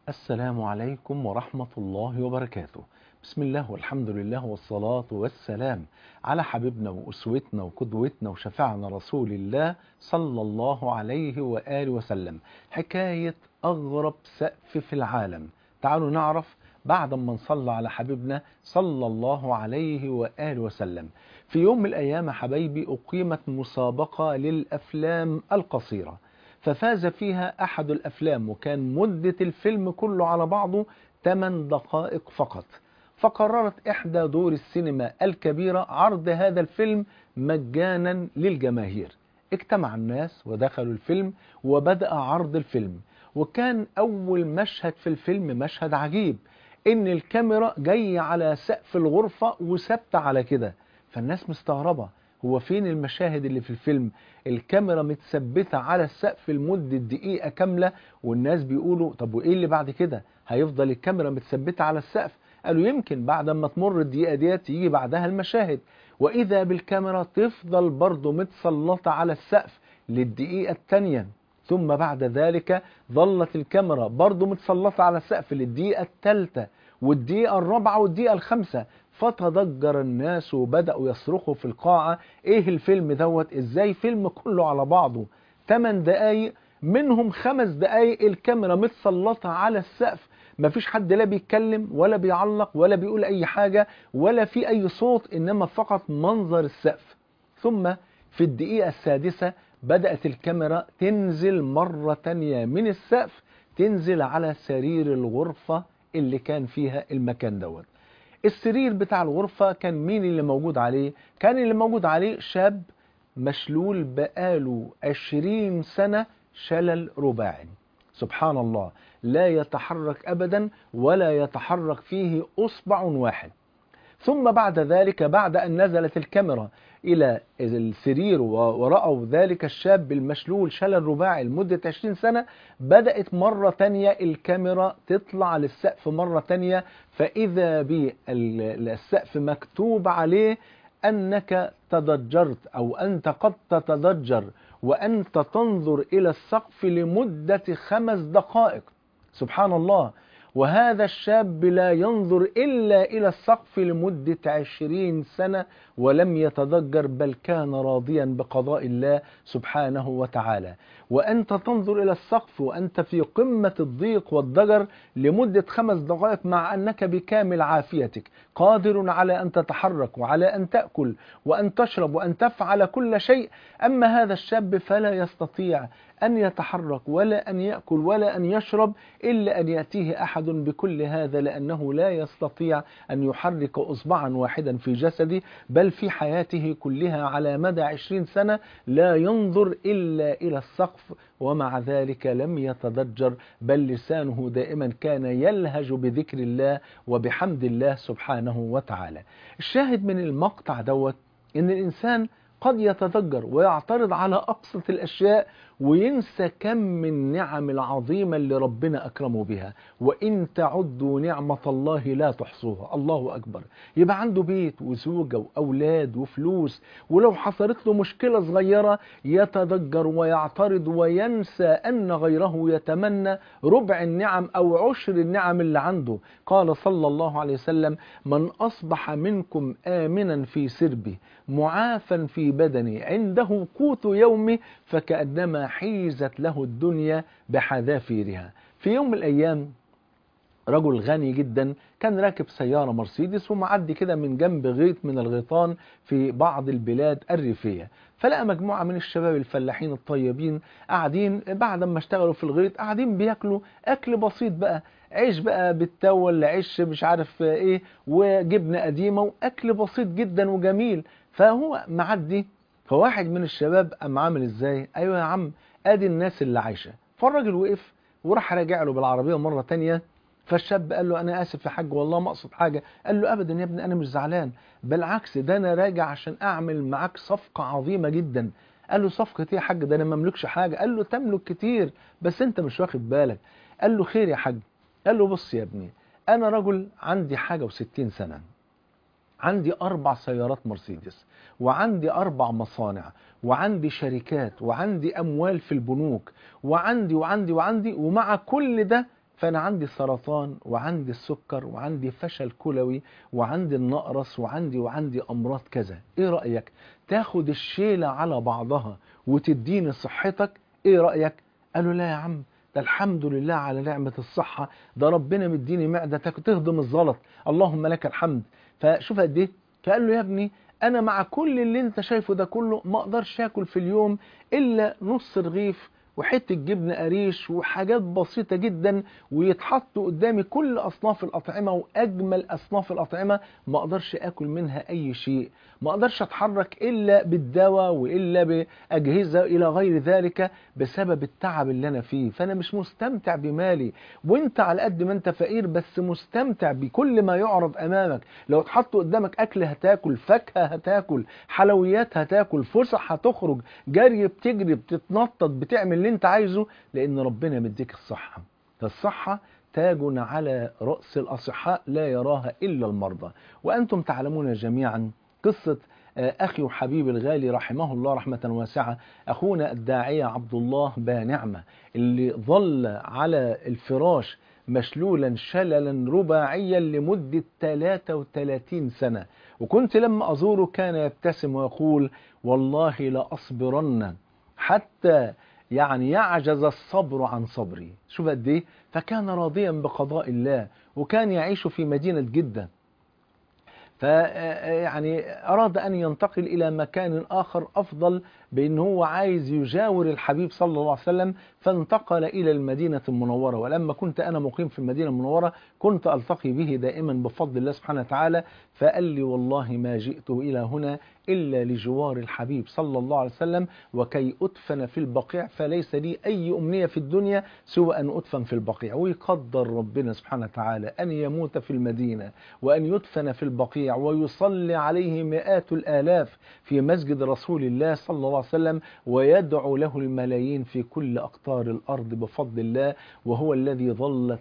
السلام عليكم ورحمة الله وبركاته بسم الله والحمد لله والصلاة والسلام على حبيبنا وأسوتنا وقدوتنا وشفعنا رسول الله صلى الله عليه وآله وسلم حكاية أغرب سقف في العالم تعالوا نعرف بعد ما نصلى على حبيبنا صلى الله عليه وآله وسلم في يوم من الأيام حبايبي أقيمت مسابقة للأفلام القصيرة ففاز فيها أحد الأفلام وكان مدة الفيلم كله على بعضه 8 دقائق فقط فقررت إحدى دور السينما الكبيرة عرض هذا الفيلم مجانا للجماهير اجتمع الناس ودخلوا الفيلم وبدأ عرض الفيلم وكان أول مشهد في الفيلم مشهد عجيب إن الكاميرا جاية على سقف الغرفة وثابتة على كده فالناس مستغربة هو فين المشاهد اللي في الفيلم الكاميرا متثبتة على السقف لمدة دقيقة كاملة والناس بيقولوا طب وإيه اللي بعد كده هيفضل الكاميرا متثبتة على السقف قالوا يمكن بعد ما تمر الدقيقة ديت يجي بعدها المشاهد وإذا بالكاميرا تفضل برضه متسلطة على السقف للدقيقة الثانية ثم بعد ذلك ظلت الكاميرا برضه متسلطة على السقف للدقيقة الثالثة والدقيقة الرابعة والدقيقة الخامسة فتضجر الناس وبدأوا يصرخوا في القاعة ايه الفيلم دوت ازاي فيلم كله على بعضه 8 دقايق منهم خمس دقايق الكاميرا متسلطة على السقف مفيش حد لا بيتكلم ولا بيعلق ولا بيقول اي حاجة ولا في اي صوت انما فقط منظر السقف ثم في الدقيقة السادسة بدأت الكاميرا تنزل مرة تانية من السقف تنزل على سرير الغرفة اللي كان فيها المكان دوت السرير بتاع الغرفة كان مين اللي موجود عليه كان اللي موجود عليه شاب مشلول بقاله عشرين سنة شلل رباعي سبحان الله لا يتحرك أبدا ولا يتحرك فيه أصبع واحد ثم بعد ذلك بعد أن نزلت الكاميرا إلى السرير ورأوا ذلك الشاب المشلول شلل رباعي لمدة 20 سنة بدأت مرة تانية الكاميرا تطلع للسقف مرة تانية فإذا بالسقف مكتوب عليه أنك تضجرت أو أنت قد تتضجر وأنت تنظر إلى السقف لمدة خمس دقائق سبحان الله وهذا الشاب لا ينظر إلا إلى السقف لمدة عشرين سنة ولم يتضجر بل كان راضيا بقضاء الله سبحانه وتعالى وأنت تنظر إلى السقف وأنت في قمة الضيق والضجر لمدة خمس دقائق مع أنك بكامل عافيتك قادر على أن تتحرك وعلى أن تأكل وأن تشرب وأن تفعل كل شيء أما هذا الشاب فلا يستطيع أن يتحرك ولا أن يأكل ولا أن يشرب إلا أن يأتيه أحد بكل هذا لأنه لا يستطيع أن يحرك أصبعا واحدا في جسده بل في حياته كلها على مدى عشرين سنة لا ينظر إلا إلى السقف ومع ذلك لم يتضجر بل لسانه دائما كان يلهج بذكر الله وبحمد الله سبحانه وتعالى الشاهد من المقطع دوت إن الإنسان قد يتضجر ويعترض على أبسط الأشياء وينسى كم من النعم العظيمة اللي ربنا أكرمه بها وإن تعدوا نعمة الله لا تحصوها الله أكبر يبقى عنده بيت وزوجة وأولاد وفلوس ولو حصلت له مشكلة صغيرة يتضجر ويعترض وينسى أن غيره يتمنى ربع النعم أو عشر النعم اللي عنده قال صلى الله عليه وسلم من أصبح منكم آمنا في سربه معافا في بدنه عنده قوت يومه فكأنما حيزت له الدنيا بحذافيرها في يوم من الأيام رجل غني جدا كان راكب سيارة مرسيدس ومعدي كده من جنب غيط من الغيطان في بعض البلاد الريفية فلقى مجموعة من الشباب الفلاحين الطيبين قاعدين بعد ما اشتغلوا في الغيط قاعدين بياكلوا أكل بسيط بقى عيش بقى بالتول عيش مش عارف ايه وجبنة قديمة وأكل بسيط جدا وجميل فهو معدي فواحد من الشباب قام عامل ازاي ايوه يا عم ادي الناس اللي عايشه فالراجل وقف وراح راجع له بالعربيه مره تانية فالشاب قال له انا اسف يا حاج والله ما اقصد حاجه قال له ابدا يا ابني انا مش زعلان بالعكس ده انا راجع عشان اعمل معاك صفقه عظيمه جدا قال له صفقه ايه يا حاج ده انا ما املكش حاجه قال له تملك كتير بس انت مش واخد بالك قال له خير يا حاج قال له بص يا ابني انا رجل عندي حاجه وستين سنه عندي أربع سيارات مرسيدس وعندي أربع مصانع وعندي شركات وعندي أموال في البنوك وعندي وعندي وعندي ومع كل ده فأنا عندي سرطان وعندي السكر وعندي فشل كلوي وعندي النقرس وعندي وعندي أمراض كذا إيه رأيك تاخد الشيلة على بعضها وتديني صحتك إيه رأيك قالوا لا يا عم ده الحمد لله على نعمة الصحة ده ربنا مديني معدة تهضم الزلط اللهم لك الحمد فشوف قد ايه فقال له يا ابني انا مع كل اللي انت شايفه ده كله ما اقدرش اكل في اليوم الا نص رغيف وحته جبنه قريش وحاجات بسيطه جدا ويتحط قدامي كل اصناف الاطعمه واجمل اصناف الاطعمه ما اقدرش اكل منها اي شيء ما اقدرش اتحرك الا بالدواء والا باجهزه الى غير ذلك بسبب التعب اللي انا فيه فانا مش مستمتع بمالي وانت على قد ما انت فقير بس مستمتع بكل ما يعرض امامك لو اتحط قدامك اكل هتاكل فاكهه هتاكل حلويات هتاكل فسح هتخرج جري بتجري بتتنطط بتعمل اللي انت عايزه لان ربنا مديك الصحه فالصحه تاج على رأس الأصحاء لا يراها إلا المرضى وأنتم تعلمون جميعا قصة أخي وحبيبي الغالي رحمه الله رحمة واسعة أخونا الداعية عبد الله بانعمة اللي ظل على الفراش مشلولا شللا رباعيا لمدة 33 سنة وكنت لما أزوره كان يبتسم ويقول والله لأصبرن حتى يعني يعجز الصبر عن صبري شوف قد ايه فكان راضيا بقضاء الله وكان يعيش في مدينة جدة فيعني أراد أن ينتقل إلى مكان آخر أفضل بأن هو عايز يجاور الحبيب صلى الله عليه وسلم فانتقل إلى المدينة المنورة ولما كنت أنا مقيم في المدينة المنورة كنت ألتقي به دائما بفضل الله سبحانه وتعالى فقال لي والله ما جئت إلى هنا إلا لجوار الحبيب صلى الله عليه وسلم وكي أدفن في البقيع فليس لي أي أمنية في الدنيا سوى أن أدفن في البقيع ويقدر ربنا سبحانه وتعالى أن يموت في المدينة وأن يدفن في البقيع ويصلي عليه مئات الآلاف في مسجد رسول الله صلى الله عليه وسلم ويدعو له الملايين في كل أقطار الأرض بفضل الله وهو الذي ظل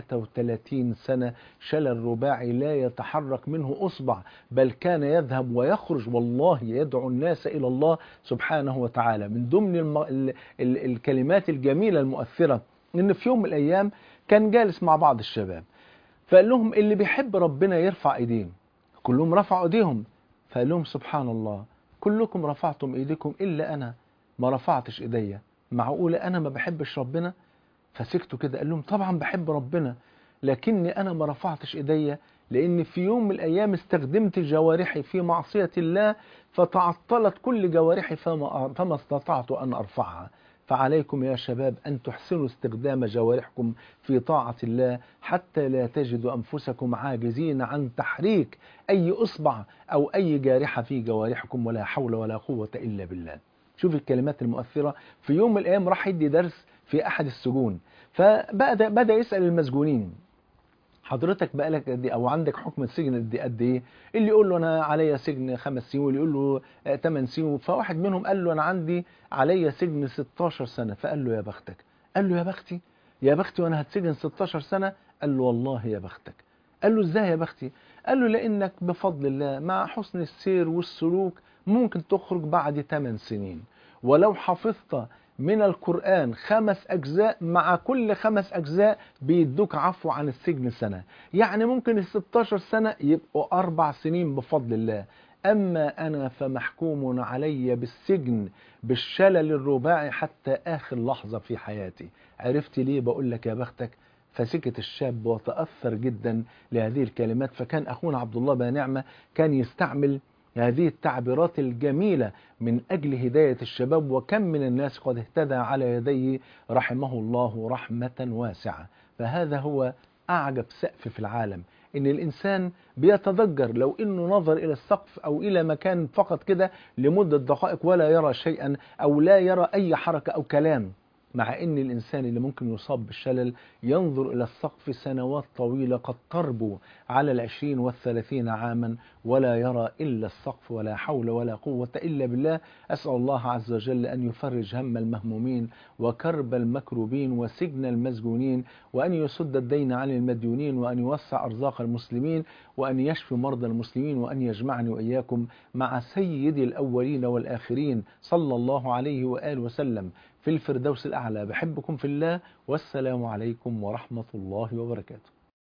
33 سنة شلل رباعي لا يتحرك منه أصبع بل كان يذهب ويخرج والله يدعو الناس إلى الله سبحانه وتعالى من ضمن الم... ال... ال... الكلمات الجميلة المؤثرة إن في يوم من الأيام كان جالس مع بعض الشباب فقال لهم اللي بيحب ربنا يرفع ايديه كلهم رفعوا ايديهم فقال لهم سبحان الله كلكم رفعتم ايديكم الا انا ما رفعتش ايديا معقوله انا ما بحبش ربنا فسكتوا كده قال لهم طبعا بحب ربنا لكني انا ما رفعتش ايديا لان في يوم من الايام استخدمت جوارحي في معصيه الله فتعطلت كل جوارحي فما فما استطعت ان ارفعها فعليكم يا شباب أن تحسنوا استخدام جوارحكم في طاعة الله حتى لا تجدوا أنفسكم عاجزين عن تحريك أي أصبع أو أي جارحة في جوارحكم ولا حول ولا قوة إلا بالله شوف الكلمات المؤثرة في يوم من الأيام راح يدي درس في أحد السجون فبدأ بدأ يسأل المسجونين حضرتك بقالك قد ايه او عندك حكم السجن قد قد ايه اللي يقول له انا عليا سجن خمس سنين واللي يقول له 8 سنين فواحد منهم قال له انا عندي عليا سجن 16 سنه فقال له يا بختك قال له يا بختي يا بختي وانا هتسجن 16 سنه قال له والله يا بختك قال له ازاي يا بختي قال له لانك بفضل الله مع حسن السير والسلوك ممكن تخرج بعد 8 سنين ولو حفظت من القرآن خمس أجزاء مع كل خمس أجزاء بيدوك عفو عن السجن سنة يعني ممكن ال 16 سنة يبقوا أربع سنين بفضل الله أما أنا فمحكوم علي بالسجن بالشلل الرباعي حتى آخر لحظة في حياتي عرفت ليه بقول لك يا بختك فسكت الشاب وتأثر جدا لهذه الكلمات فكان أخونا عبد الله بن نعمة كان يستعمل هذه التعبيرات الجميلة من أجل هداية الشباب وكم من الناس قد اهتدى على يديه رحمه الله رحمة واسعة فهذا هو أعجب سقف في العالم إن الإنسان بيتضجر لو إنه نظر إلى السقف أو إلى مكان فقط كده لمدة دقائق ولا يرى شيئا أو لا يرى أي حركة أو كلام مع ان الانسان اللي ممكن يصاب بالشلل ينظر الى السقف سنوات طويلة قد تربو على العشرين والثلاثين عاما ولا يرى الا السقف ولا حول ولا قوة الا بالله اسأل الله عز وجل ان يفرج هم المهمومين وكرب المكروبين وسجن المسجونين وان يسد الدين عن المديونين وان يوسع ارزاق المسلمين وان يشفي مرضى المسلمين وان يجمعني واياكم مع سيد الاولين والاخرين صلى الله عليه واله وسلم في الفردوس الأعلى بحبكم في الله والسلام عليكم ورحمة الله وبركاته